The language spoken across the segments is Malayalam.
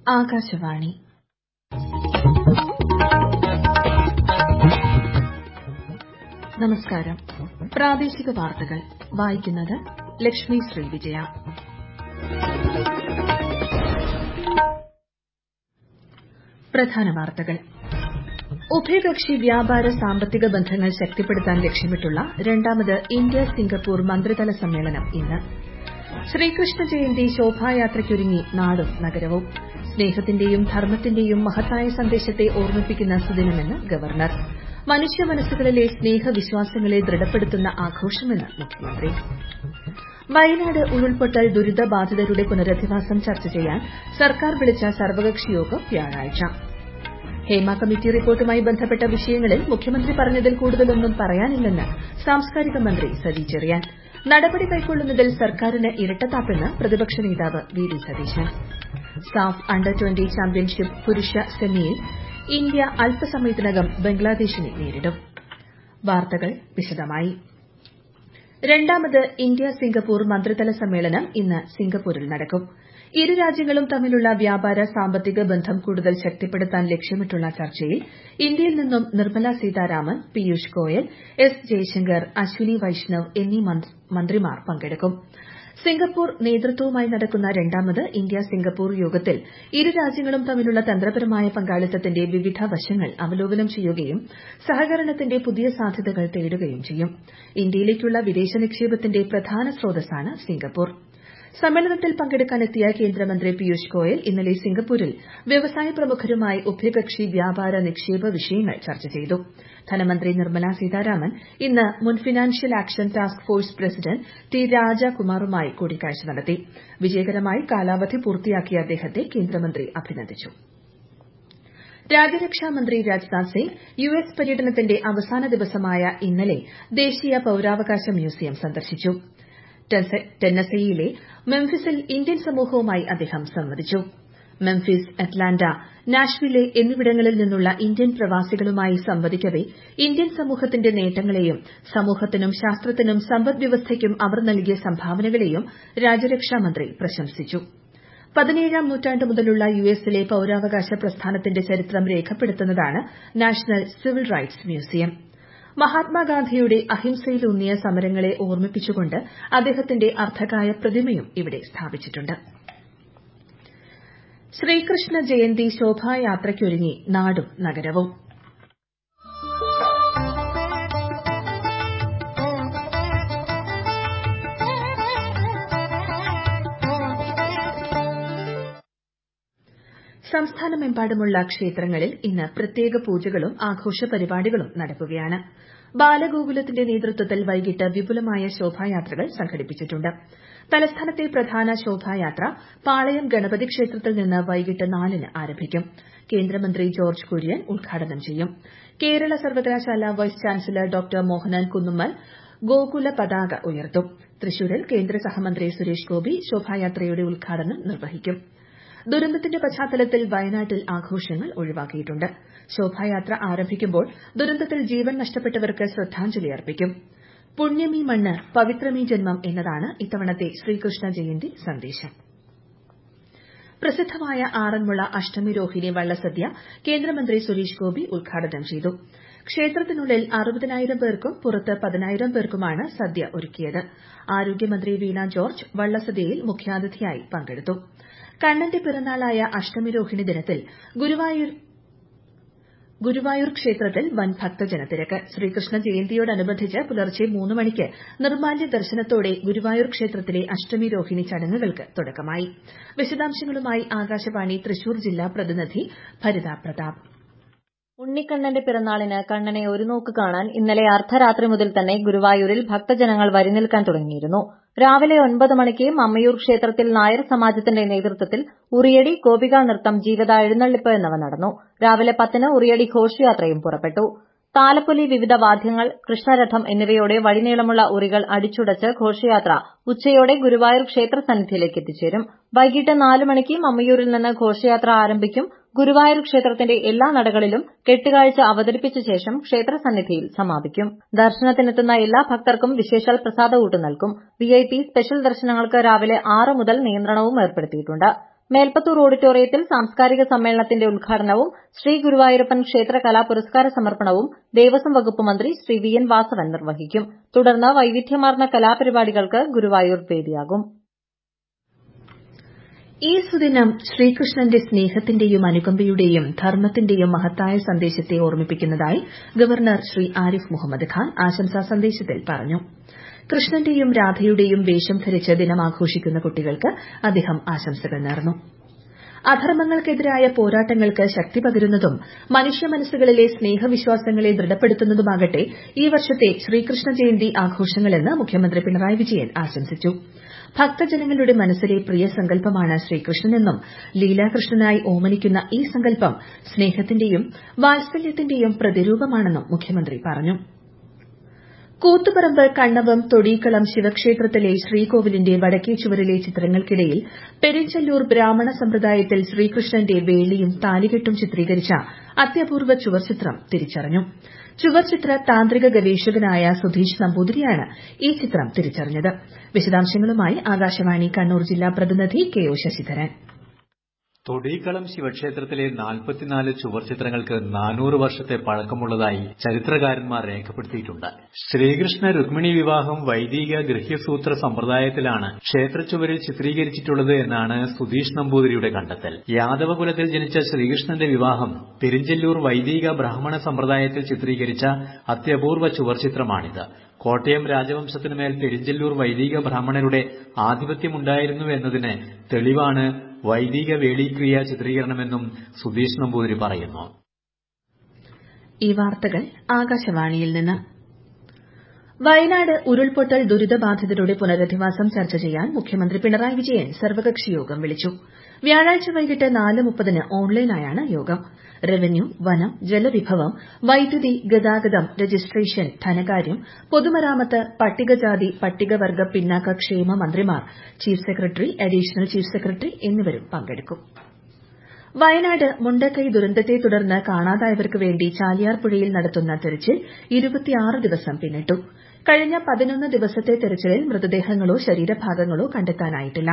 ആകാശവാണി നമസ്കാരം പ്രാദേശിക വാർത്തകൾ വായിക്കുന്നത് ലക്ഷ്മി ശ്രീ വിജയ പ്രധാന വാർത്തകൾ ഉഭയകക്ഷി വ്യാപാര സാമ്പത്തിക ബന്ധങ്ങൾ ശക്തിപ്പെടുത്താൻ ലക്ഷ്യമിട്ടുള്ള രണ്ടാമത് ഇന്ത്യ സിംഗപ്പൂർ മന്ത്രിതല സമ്മേളനം ഇന്ന് ശ്രീകൃഷ്ണ ജയന്തി ശോഭായാത്രയ്ക്കൊരുങ്ങി നാടും നഗരവും സ്നേഹത്തിന്റെയും ധർമ്മത്തിന്റെയും മഹത്തായ സന്ദേശത്തെ ഓർമ്മിപ്പിക്കുന്ന സുദിനമെന്ന് ഗവർണർ മനുഷ്യ മനസ്സുകളിലെ സ്നേഹവിശ്വാസങ്ങളെ ദൃഢപ്പെടുത്തുന്ന ആഘോഷമെന്ന് മുഖ്യമന്ത്രി വയനാട് ഉരുൾപൊട്ടൽ ദുരിതബാധിതരുടെ പുനരധിവാസം ചർച്ച ചെയ്യാൻ സർക്കാർ വിളിച്ച സർവകക്ഷി യോഗം വ്യാഴാഴ്ച ഹേമ കമ്മിറ്റി റിപ്പോർട്ടുമായി ബന്ധപ്പെട്ട വിഷയങ്ങളിൽ മുഖ്യമന്ത്രി പറഞ്ഞതിൽ കൂടുതലൊന്നും പറയാനില്ലെന്ന് സാംസ്കാരിക മന്ത്രി സജി ചെറിയാൻ നടപടി കൈക്കൊള്ളുന്നതിൽ സർക്കാരിന് ഇരട്ടത്താപ്പെന്ന് പ്രതിപക്ഷ നേതാവ് V D Satheesan SAFF under twenty championship പുരുഷ സെമിയിൽ ഇന്ത്യ അല്പസമയത്തിനകം ബംഗ്ലാദേശിനെ നേരിടും വാർത്തകൾ വിശദമായി രണ്ടാമത് ഇന്ത്യ സിംഗപ്പൂർ മന്ത്രിതല സമ്മേളനം ഇന്ന് സിംഗപ്പൂരിൽ നടക്കും ഇരു രാജ്യങ്ങളും തമ്മിലുള്ള വ്യാപാര സാമ്പത്തിക ബന്ധം കൂടുതൽ ശക്തിപ്പെടുത്താൻ ലക്ഷ്യമിട്ടുള്ള ചർച്ചയിൽ ഇന്ത്യയിൽ നിന്നും നിർമ്മല സീതാരാമൻ പീയൂഷ് ഗോയൽ എസ് ജയശങ്കർ അശ്വിനി വൈഷ്ണവ് എന്നീ മന്ത്രിമാർ പങ്കെടുക്കും സിംഗപ്പൂർ നേതൃത്വവുമായി നടക്കുന്ന രണ്ടാമത് ഇന്ത്യ സിംഗപ്പൂർ യോഗത്തിൽ ഇരു രാജ്യങ്ങളും തമ്മിലുള്ള തന്ത്രപരമായ പങ്കാളിത്തത്തിന്റെ വിവിധ വശങ്ങൾ അവലോകനം ചെയ്യുകയും സഹകരണത്തിന്റെ പുതിയ സാധ്യതകൾ തേടുകയും ചെയ്യും ഇന്ത്യയിലേക്കുള്ള വിദേശ നിക്ഷേപത്തിന്റെ പ്രധാന സ്രോതസ്സാണ് സിംഗപ്പൂർ സമ്മേളനത്തിൽ പങ്കെടുക്കാനെത്തിയ കേന്ദ്രമന്ത്രി പീയൂഷ് ഗോയൽ ഇന്നലെ സിംഗപ്പൂരിൽ വ്യവസായ പ്രമുഖരുമായി ഉഭയകക്ഷി വ്യാപാര നിക്ഷേപ വിഷയങ്ങൾ ചർച്ച ചെയ്തു ധനമന്ത്രി നിർമ്മല സീതാരാമൻ ഇന്ന് മുൻ financial action task force president T രാജകുമാറുമായി കൂടിക്കാഴ്ച നടത്തി വിജയകരമായി കാലാവധി പൂർത്തിയാക്കിയ അദ്ദേഹത്തെ കേന്ദ്രമന്ത്രി അഭിനന്ദിച്ചു രാജ്യരക്ഷാമന്ത്രി രാജ്നാഥ് സിംഗ് യു എസ് പര്യടനത്തിന്റെ അവസാന ദിവസമായ ഇന്നലെ ദേശീയ പൌരാവകാശ മ്യൂസിയം സന്ദർശിച്ചു ടെന്നസയിലെ മെംഫിസിൽ ഇന്ത്യൻ സമൂഹവുമായി അദ്ദേഹം സംവദിച്ചു മെംഫിസ് അറ്റ്ലാന്റ നാഷ്വില്ലെ എന്നിവിടങ്ങളിൽ നിന്നുള്ള ഇന്ത്യൻ പ്രവാസികളുമായി സംവദിക്കവെ ഇന്ത്യൻ സമൂഹത്തിന്റെ നേട്ടങ്ങളെയും സമൂഹത്തിനും ശാസ്ത്രത്തിനും സമ്പദ്വ്യവസ്ഥയ്ക്കും അവർ നൽകിയ സംഭാവനകളെയും രാജ്യരക്ഷാമന്ത്രി പ്രശംസിച്ചു പതിനേഴാം നൂറ്റാണ്ട് മുതലുള്ള യു എസിലെ പൌരാവകാശ പ്രസ്ഥാനത്തിന്റെ ചരിത്രം രേഖപ്പെടുത്തുന്നതാണ് നാഷണൽ സിവിൽ റൈറ്റ്സ് മ്യൂസിയം മഹാത്മാഗാന്ധിയുടെ അഹിംസയിലൂന്നിയ സമരങ്ങളെ ഓർമ്മിപ്പിച്ചുകൊണ്ട് അദ്ദേഹത്തിന്റെ അർദ്ധകായ പ്രതിമയും ഇവിടെ സ്ഥാപിച്ചിട്ടുണ്ട് ശ്രീകൃഷ്ണ ജയന്തി ശോഭായാത്രയ്ക്കൊരുങ്ങി നാടും നഗരവും സംസ്ഥാനമെമ്പാടുമുള്ള ക്ഷേത്രങ്ങളിൽ ഇന്ന് പ്രത്യേക പൂജകളും ആഘോഷ പരിപാടികളും നടക്കുകയാണ് ബാലഗോകുലത്തിന്റെ നേതൃത്വത്തിൽ വൈകിട്ട് വിപുലമായ ശോഭായാത്രകൾ സംഘടിപ്പിച്ചിട്ടുണ്ട് തലസ്ഥാനത്തെ പ്രധാന ശോഭായാത്ര പാളയം ഗണപതി ക്ഷേത്രത്തിൽ നിന്ന് വൈകിട്ട് നാലിന് ആരംഭിക്കും കേന്ദ്രമന്ത്രി ജോർജ് കുര്യൻ ഉദ്ഘാടനം ചെയ്യും കേരള സർവകലാശാല vice chancellor doctor Mohanan Kunnummal ഗോകുല പതാക ഉയർത്തും തൃശൂരിൽ കേന്ദ്ര സഹമന്ത്രി സുരേഷ് ഗോപി ശോഭായാത്രയുടെ ഉദ്ഘാടനം നിർവഹിക്കും ദുരന്തത്തിന്റെ പശ്ചാത്തലത്തിൽ വയനാട്ടിൽ ആഘോഷങ്ങൾ ഒഴിവാക്കിയിട്ടുണ്ട് ശോഭായാത്ര ആരംഭിക്കുമ്പോൾ ദുരന്തത്തിൽ ജീവൻ നഷ്ടപ്പെട്ടവർക്ക് ശ്രദ്ധാഞ്ജലി അർപ്പിക്കും പുണ്യമീ മണ്ണ് പവിത്രമീ ജന്മം എന്നതാണ് ഇത്തവണത്തെ ശ്രീകൃഷ്ണ ജയന്തി സന്ദേശം പ്രസിദ്ധമായ ആറന്മുള അഷ്ടമി രോഹിണി വള്ളസദ്യ കേന്ദ്രമന്ത്രി സുരേഷ് ഗോപി ഉദ്ഘാടനം ചെയ്തു ക്ഷേത്രത്തിനുള്ളിൽ അറുപതിനായിരം പേർക്കും പുറത്ത് പതിനായിരം പേർക്കുമാണ് സദ്യ ഒരുക്കിയത് ആരോഗ്യമന്ത്രി വീണ ജോർജ് വള്ളസദ്യയിൽ മുഖ്യാതിഥിയായി പങ്കെടുത്തു കണ്ണന്റെ പിറന്നാളായ അഷ്ടമി രോഹിണി ദിനത്തിൽ ഗുരുവായൂർ ക്ഷേത്രത്തിൽ വൻ ഭക്തജനത്തിരക്ക് ശ്രീകൃഷ്ണ ജയന്തിയോടനുബന്ധിച്ച് പുലർച്ചെ മൂന്ന് മണിക്ക് നിർമ്മാല്യ ദർശനത്തോടെ ഗുരുവായൂർ ക്ഷേത്രത്തിലെ അഷ്ടമി രോഹിണി ചടങ്ങുകൾക്ക് തുടക്കമായി വിശദാംശങ്ങളുമായി ആകാശവാണി തൃശൂർ ജില്ലാ പ്രതിനിധി ഭരിത പ്രതാപ് ഉണ്ണിക്കണ്ണന്റെ പിറന്നാളിന് കണ്ണനെ ഒരു നോക്ക് കാണാൻ ഇന്നലെ അർദ്ധരാത്രി മുതൽ തന്നെ ഗുരുവായൂരിൽ ഭക്തജനങ്ങൾ വരിനിൽക്കാൻ തുടങ്ങിയിരുന്നു രാവിലെ ഒൻപത് മണിക്ക് മമ്മയൂർ ക്ഷേത്രത്തിൽ നായർ സമാജത്തിന്റെ നേതൃത്വത്തിൽ ഉറിയടി ഗോപികാ നൃത്തം ജീവത എഴുന്നള്ളിപ്പ് എന്നിവ നടന്നു രാവിലെ പത്തിന് ഉറിയടി ഘോഷയാത്രയും പുറപ്പെട്ടു താലപ്പൊലി വിവിധ വാദ്യങ്ങൾ കൃഷ്ണരഥം എന്നിവയോടെ വഴിനീളമുള്ള ഉറികൾ അടിച്ചുടച്ച് ഘോഷയാത്ര ഉച്ചയോടെ ഗുരുവായൂർ ക്ഷേത്ര സന്നിധിയിലേക്ക് എത്തിച്ചേരും വൈകിട്ട് നാല് മണിക്ക് മമ്മയൂരിൽ നിന്ന് ഘോഷയാത്ര ആരംഭിക്കും ഗുരുവായൂർ ക്ഷേത്രത്തിന്റെ എല്ലാ നടകളിലും കെട്ടുകാഴ്ച അവതരിപ്പിച്ച ശേഷം ക്ഷേത്രസന്നിധിയിൽ സമാപിക്കും ദർശനത്തിനെത്തുന്ന എല്ലാ ഭക്തർക്കും വിശേഷാൽ പ്രസാദ ഊട്ട് നൽകും വിഐപി സ്പെഷ്യൽ ദർശനങ്ങൾക്ക് രാവിലെ ആറ് മുതൽ നിയന്ത്രണവും ഏർപ്പെടുത്തിയിട്ടുണ്ട് മേൽപ്പത്തൂർ ഓഡിറ്റോറിയത്തിൽ സാംസ്കാരിക സമ്മേളനത്തിന്റെ ഉദ്ഘാടനവും ശ്രീ ഗുരുവായൂരപ്പൻ ക്ഷേത്ര കലാ പുരസ്കാര സമർപ്പണവും ദേവസ്വം വകുപ്പ് മന്ത്രി ശ്രീ വി എൻ വാസവൻ നിർവഹിക്കും തുടർന്ന് വൈവിധ്യമാർന്ന കലാപരിപാടികൾക്ക് ഗുരുവായൂർ വേദിയാകും ഈ സുദിനം ശ്രീകൃഷ്ണന്റെ സ്നേഹത്തിന്റെയും അനുകമ്പയുടെയും ധർമ്മത്തിന്റെയും മഹത്തായ സന്ദേശത്തെ ഓർമ്മിപ്പിക്കുന്നതായി ഗവർണർ ശ്രീ ആരിഫ് മുഹമ്മദ് ഖാൻ ആശംസാ സന്ദേശത്തിൽ പറഞ്ഞു കൃഷ്ണന്റെയും രാധയുടെയും വേഷം ധരിച്ച് ദിനം ആഘോഷിക്കുന്ന കുട്ടികൾക്ക് അദ്ദേഹം ആശംസകൾ നേർന്നു അധർമ്മങ്ങൾക്കെതിരായ പോരാട്ടങ്ങൾക്ക് ശക്തി പകരുന്നതും മനുഷ്യ മനസ്സുകളിലെ സ്നേഹവിശ്വാസങ്ങളെ ദൃഢപ്പെടുത്തുന്നതുമാകട്ടെ ഈ വർഷത്തെ ശ്രീകൃഷ്ണ ജയന്തി ആഘോഷങ്ങളെന്ന് മുഖ്യമന്ത്രി പിണറായി വിജയൻ ആശംസിച്ചു ഭക്തജനങ്ങളുടെ മനസ്സിലെ പ്രിയ സങ്കല്പമാണ് ശ്രീകൃഷ്ണനെന്നും ലീലാകൃഷ്ണനായി ഓമനിക്കുന്ന ഈ സങ്കല്പം സ്നേഹത്തിന്റെയും വാത്സല്യത്തിന്റെയും പ്രതിരൂപമാണെന്നും മുഖ്യമന്ത്രി പറഞ്ഞു കൂത്തുപറമ്പ് കണ്ണവം തൊടീക്കളം ശിവക്ഷേത്രത്തിലെ ശ്രീകോവിലിന്റെ വടക്കേ ചുവരിലെ ചിത്രങ്ങൾക്കിടയിൽ പെരിഞ്ചല്ലൂർ ബ്രാഹ്മണ സമ്പ്രദായത്തിൽ ശ്രീകൃഷ്ണന്റെ വേളിയും താലികെട്ടും ചിത്രീകരിച്ച അത്യപൂർവ ചുവർച്ചിത്രം തിരിച്ചറിഞ്ഞു ചുവർച്ചിത്ര താന്ത്രിക ഗവേഷകനായ സുധീഷ് നമ്പൂതിരിയാണ് ഈ ചിത്രം തിരിച്ചറിഞ്ഞത് വിശദാംശങ്ങളുമായി ആകാശവാണി കണ്ണൂർ ജില്ലാ പ്രതിനിധി കെ ഒ ശശിധരൻ തൊടീക്കളം ശിവക്ഷേത്രത്തിലെ നാൽപ്പത്തിനാല് ചുവർച്ചിത്രങ്ങൾക്ക് നാനൂറ് വർഷത്തെ പഴക്കമുള്ളതായി ചരിത്രകാരന്മാർ രേഖപ്പെടുത്തിയിട്ടുണ്ട് ശ്രീകൃഷ്ണ രുക്മിണി വിവാഹം വൈദിക ഗൃഹ്യസൂത്ര സമ്പ്രദായത്തിലാണ് ക്ഷേത്രച്ചുവരിൽ ചിത്രീകരിച്ചിട്ടുള്ളത് എന്നാണ് സുധീഷ് നമ്പൂതിരിയുടെ കണ്ടെത്തൽ യാദവകുലത്തിൽ ജനിച്ച ശ്രീകൃഷ്ണന്റെ വിവാഹം പെരിഞ്ചല്ലൂർ വൈദിക ബ്രാഹ്മണ സമ്പ്രദായത്തിൽ ചിത്രീകരിച്ച അത്യപൂർവ ചുവർച്ചിത്രമാണിത് കോട്ടയം രാജവംശത്തിനുമേൽ പെരിഞ്ചല്ലൂർ വൈദിക ബ്രാഹ്മണരുടെ ആധിപത്യമുണ്ടായിരുന്നു എന്നതിന് തെളിവാണ് വൈദിക വേളീക്രിയ ചിത്രീകരണമെന്നും സുധീഷ് നമ്പൂതിരി പറയുന്നു ഈ വാർത്തകൾ ആകാശവാണിയിൽ നിന്ന് വയനാട് ഉരുൾപൊട്ടൽ ദുരിതബാധിതരുടെ പുനരധിവാസം ചർച്ച ചെയ്യാൻ മുഖ്യമന്ത്രി പിണറായി വിജയൻ സർവകക്ഷി യോഗം വിളിച്ചു വ്യാഴാഴ്ച വൈകിട്ട് നാല് മുപ്പതിന് ഓൺലൈനായാണ് യോഗം റവന്യൂ വനം ജലവിഭവം വൈദ്യുതി ഗതാഗതം രജിസ്ട്രേഷൻ ധനകാര്യം പൊതുമരാമത്ത് പട്ടികജാതി പട്ടികവർഗ പിന്നാക്ക ക്ഷേമ മന്ത്രിമാർ chief secretary additional chief secretary എന്നിവരും പങ്കെടുക്കും വയനാട് മുണ്ടക്കൈ ദുരന്തത്തെ തുടർന്ന് കാണാതായവർക്ക് വേണ്ടി ചാലിയാർ പുഴയിൽ നടത്തുന്ന തെരച്ചിൽ ഇരുപത്തിയാറ് ദിവസം പിന്നിട്ടു കഴിഞ്ഞ പതിനൊന്ന് ദിവസത്തെ തെരച്ചിലിൽ മൃതദേഹങ്ങളോ ശരീരഭാഗങ്ങളോ കണ്ടെത്താനായിട്ടില്ല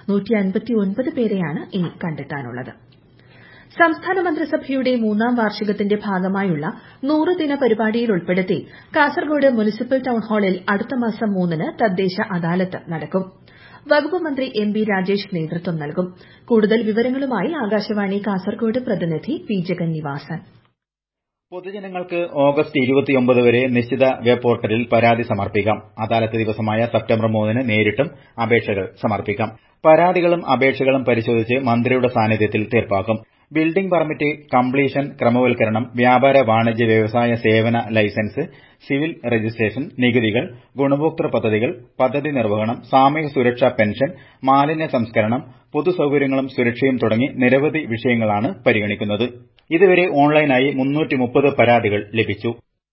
പേരെയാണ് ഇനി കണ്ടെത്താനുള്ളത് സംസ്ഥാന മന്ത്രിസഭയുടെ മൂന്നാം വാർഷികത്തിന്റെ ഭാഗമായുള്ള നൂറ് ദിന പരിപാടിയിൽ ഉൾപ്പെടുത്തി കാസർഗോഡ് മുനിസിപ്പൽ ടൌൺഹാളിൽ അടുത്ത മാസം മൂന്നിന് തദ്ദേശ അദാലത്ത് നടക്കും വകുപ്പ് മന്ത്രി എം ബി രാജേഷ് നേതൃത്വം നൽകും കൂടുതൽ വിവരങ്ങളുമായി ആകാശവാണി കാസർഗോഡ് പ്രതിനിധി പി ജഗന്നിവാസൻ പൊതുജനങ്ങൾക്ക് ഓഗസ്റ്റ് ഇരുപത്തിയൊമ്പത് വരെ നിശ്ചിത വെബ് പോർട്ടലിൽ പരാതി സമർപ്പിക്കാം അദാലത്ത് ദിവസമായ സെപ്റ്റംബർ മൂന്നിന് നേരിട്ടും അപേക്ഷകൾ സമർപ്പിക്കാം പരാതികളും അപേക്ഷകളും പരിശോധിച്ച് മന്ത്രിയുടെ സാന്നിധ്യത്തിൽ തീർപ്പാക്കും ബിൽഡിംഗ് പെർമിറ്റ് കംപ്ലീഷൻ ക്രമവൽക്കരണം വ്യാപാര വാണിജ്യ വ്യവസായ സേവന ലൈസൻസ് സിവിൽ രജിസ്ട്രേഷൻ നികുതികൾ ഗുണഭോക്തൃ പദ്ധതികൾ പദ്ധതി നിർവഹണം സാമൂഹ്യ സുരക്ഷാ പെൻഷൻ മാലിന്യ സംസ്കരണം പൊതുസൌകര്യങ്ങളും സുരക്ഷയും തുടങ്ങി നിരവധി വിഷയങ്ങളാണ് പരിഗണിക്കുന്നത് ഇതുവരെ ഓൺലൈനായി പരാതികൾ ലഭിച്ചു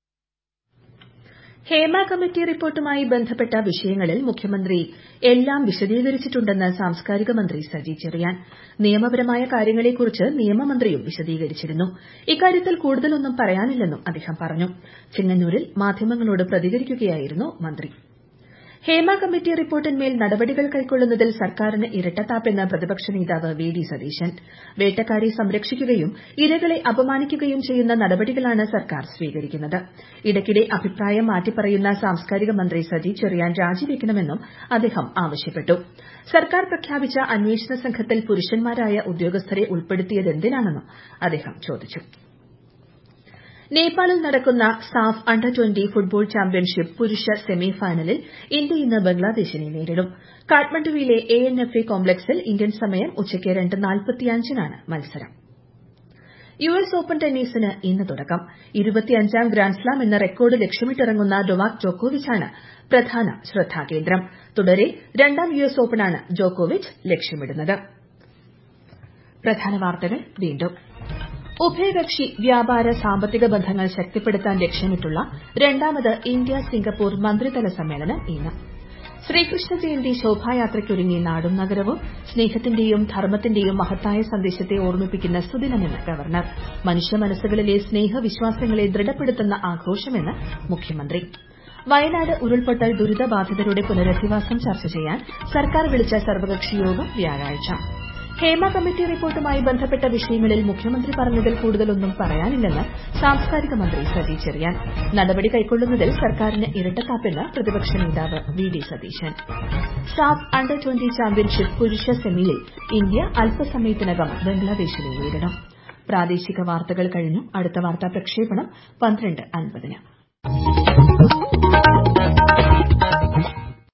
ഹേമ കമ്മിറ്റി റിപ്പോർട്ടുമായി ബന്ധപ്പെട്ട വിഷയങ്ങളിൽ മുഖ്യമന്ത്രി എല്ലാം വിശദീകരിച്ചിട്ടുണ്ടെന്ന് സാംസ്കാരിക മന്ത്രി സജി ചെറിയാൻ നിയമപരമായ കാര്യങ്ങളെക്കുറിച്ച് നിയമമന്ത്രിയും വിശദീകരിച്ചിരുന്നു ഇക്കാര്യത്തിൽ കൂടുതലൊന്നും പറയാനില്ലെന്നും അദ്ദേഹം പറഞ്ഞു ചെങ്ങന്നൂരിൽ മാധ്യമങ്ങളോട് പ്രതികരിക്കുകയായിരുന്നു മന്ത്രി ഹേമ കമ്മിറ്റി റിപ്പോർട്ടിന്മേൽ നടപടികൾ കൈക്കൊള്ളുന്നതിൽ സർക്കാരിന് ഇരട്ടത്താപ്പെന്ന് പ്രതിപക്ഷ നേതാവ് വി ഡി സതീശൻ വേട്ടക്കാരെ സംരക്ഷിക്കുകയും ഇരകളെ അപമാനിക്കുകയും ചെയ്യുന്ന നടപടികളാണ് സർക്കാർ സ്വീകരിക്കുന്നത് ഇടയ്ക്കിടെ അഭിപ്രായം മാറ്റിപ്പറയുന്ന സാംസ്കാരിക മന്ത്രി സജി ചെറിയാൻ രാജിവെക്കണമെന്നും അദ്ദേഹം ആവശ്യപ്പെട്ടു സർക്കാർ പ്രഖ്യാപിച്ച അന്വേഷണ സംഘത്തിൽ പുരുഷന്മാരായ ഉദ്യോഗസ്ഥരെ ഉൾപ്പെടുത്തിയതെന്തിനാണെന്നും അദ്ദേഹം ചോദിച്ചു നേപ്പാളിൽ നടക്കുന്ന SAFF under twenty football championship പുരുഷ സെമി ഫൈനലിൽ ഇന്ത്യ ഇന്ന് ബംഗ്ലാദേശിനെ നേരിടും കാഠ്മണ്ഡുവിലെ എ എൻ എഫ് എ കോംപ്ലക്സിൽ ഇന്ത്യൻ സമയം ഉച്ചയ്ക്ക് രണ്ട് നാൽപ്പത്തിയഞ്ചിനാണ് മത്സരം യു എസ് ഓപ്പൺ ടെന്നീസിന് ഇന്ന് തുടക്കം ഇരുപത്തിയഞ്ചാം ഗ്രാൻഡ്സ്ലാം എന്ന റെക്കോർഡ് ലക്ഷ്യമിട്ടിറങ്ങുന്ന ഡൊവാക് ജോക്കോവിച്ചാണ് പ്രധാന ശ്രദ്ധാകേന്ദ്രം തുടരെ രണ്ടാം യു എസ് ഓപ്പണാണ് ജോക്കോവിച്ച് ലക്ഷ്യമിടുന്നത് പ്രധാന വാർത്തകൾ വീണ്ടും ഉഭയകക്ഷി വ്യാപാര സാമ്പത്തിക ബന്ധങ്ങൾ ശക്തിപ്പെടുത്താൻ ലക്ഷ്യമിട്ടുള്ള രണ്ടാമത് ഇന്ത്യ സിംഗപ്പൂർ മന്ത്രിതല സമ്മേളനം ഇന്ന് ശ്രീകൃഷ്ണ ജയന്തി ശോഭായാത്രയ്ക്കൊരുങ്ങി നാടും നഗരവും സ്നേഹത്തിന്റെയും ധർമ്മത്തിന്റെയും മഹത്തായ സന്ദേശത്തെ ഓർമ്മിപ്പിക്കുന്ന സുദിനമെന്ന് ഗവർണർ മനുഷ്യ മനസ്സുകളിലെ സ്നേഹവിശ്വാസങ്ങളെ ദൃഢപ്പെടുത്തുന്ന ആഘോഷമെന്ന് മുഖ്യമന്ത്രി വയനാട് ഉരുൾപൊട്ടൽ ദുരിതബാധിതരുടെ പുനരധിവാസം ചർച്ച ചെയ്യാൻ സർക്കാർ വിളിച്ച സർവകക്ഷി യോഗം വ്യാഴാഴ്ച ഹേമ കമ്മിറ്റി റിപ്പോർട്ടുമായി ബന്ധപ്പെട്ട വിഷയങ്ങളിൽ മുഖ്യമന്ത്രി പറഞ്ഞതിൽ കൂടുതലൊന്നും പറയാനില്ലെന്ന് സാംസ്കാരിക മന്ത്രി സജി ചെറിയാൻ നടപടി കൈക്കൊള്ളുന്നതിൽ സർക്കാരിന് ഇരട്ടത്താപ്പെന്ന് പ്രതിപക്ഷ നേതാവ് V D Satheesan SAFF under twenty championship പുരുഷ സെമിയിൽ ഇന്ത്യ അല്പസമയത്തിനകം ബംഗ്ലാദേശിനെ നേരിടും പ്രാദേശിക വാർത്തകൾ കഴിഞ്ഞു അടുത്ത വാർത്താ പ്രക്ഷേപണം പന്ത്രണ്ട് അൻപതിന്